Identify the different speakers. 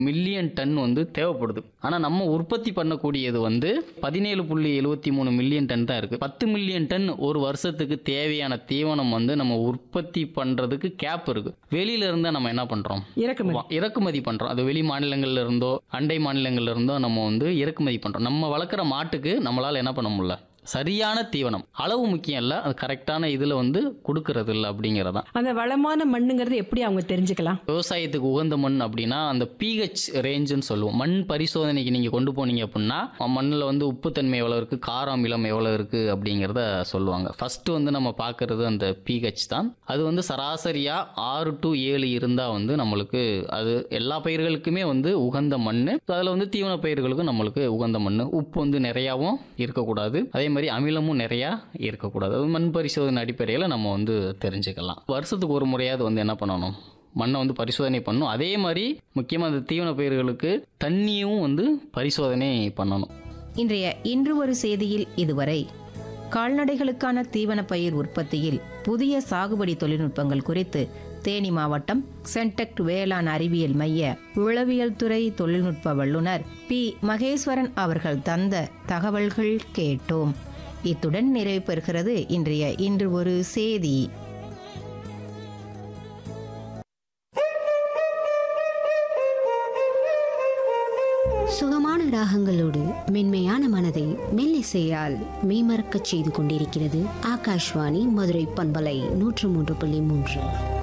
Speaker 1: million ton வந்து தேவைப்படுது ஆனால் நம்ம உற்பத்தி பண்ணக்கூடியது வந்து பதினேழு புள்ளி எழுபத்தி மூணு மில்லியன் டன் தான் இருக்குது பத்து மில்லியன் டன் ஒரு வருஷத்துக்கு தேவையான தீவனம் வந்து நம்ம உற்பத்தி பண்ணுறதுக்கு கேப் இருக்குது வெளியில இருந்தால் நம்ம என்ன பண்ணுறோம்
Speaker 2: இறக்குமதி
Speaker 1: வா- இறக்குமதி பண்றோம் அது வெளி மாநிலங்கள்ல இருந்தோ அண்டை மாநிலங்கள்ல இருந்தோ நம்ம வந்து இறக்குமதி பண்றோம் நம்ம வளர்க்குற மாட்டுக்கு நம்மளால என்ன பண்ண முடியல சரியான தீவனம் அளவு முக்கியம் இல்லை அது கரெக்டான இதில் வந்து கொடுக்கறது இல்லை அப்படிங்கிறதான்
Speaker 2: அந்த வளமான மண்ணுங்கிறது எப்படி அவங்க தெரிஞ்சுக்கலாம்
Speaker 1: விவசாயத்துக்கு உகந்த மண் அப்படின்னா அந்த பிஹெச் ரேஞ்சுன்னு சொல்லுவோம் மண் பரிசோதனைக்கு நீங்கள் கொண்டு போனீங்க அப்படின்னா மண்ணில் வந்து உப்புத்தன்மை எவ்வளோ இருக்குது காரம் அமிலம் எவ்வளோ இருக்குது அப்படிங்கிறத சொல்லுவாங்க ஃபஸ்ட்டு வந்து நம்ம பார்க்குறது அந்த பிஹெச் தான் அது வந்து சராசரியாக ஆறு டு ஏழு இருந்தால் வந்து நம்மளுக்கு அது எல்லா பயிர்களுக்குமே வந்து உகந்த மண் அதில் வந்து தீவன பயிர்களுக்கும் நம்மளுக்கு உகந்த மண் உப்பு வந்து நிறையாவும் இருக்கக்கூடாது அதே மாதிரி அமிலமும் நிறையா இருக்கக்கூடாது அது மண் பரிசோதனை அடிப்படையில் நம்ம வந்து தெரிஞ்சுக்கலாம் வருஷத்துக்கு ஒரு முறையாவது வந்து என்ன பண்ணணும் மண்ணை வந்து பரிசோதனை பண்ணணும் அதே மாதிரி முக்கியமாக அந்த தீவன பயிர்களுக்கு தண்ணியும் வந்து பரிசோதனை பண்ணணும்
Speaker 3: இன்றைய இன்று ஒரு செய்தியில் இதுவரை கால்நடைகளுக்கான தீவன பயிர் உற்பத்தியில் புதிய சாகுபடி தொழில்நுட்பங்கள் குறித்து தேனி மாவட்டம் சென்டெக்ட் வேளாண் அறிவியல் மைய உளவியல் துறை தொழில்நுட்ப வல்லுநர் பி மகேஸ்வரன் அவர்கள் தந்த தகவல்கள் கேட்டோம் இத்துடன் நிறைவு பெறுகிறது இன்றைய இன்று ஒரு செய்தி
Speaker 4: சுகமான ராகங்களோடு மென்மையான மனதை மெல்லிசையால் மெய்மறக்கச் செய்து கொண்டிருக்கிறது ஆகாஷ்வாணி மதுரை பண்பலை நூற்று மூன்று புள்ளி மூன்று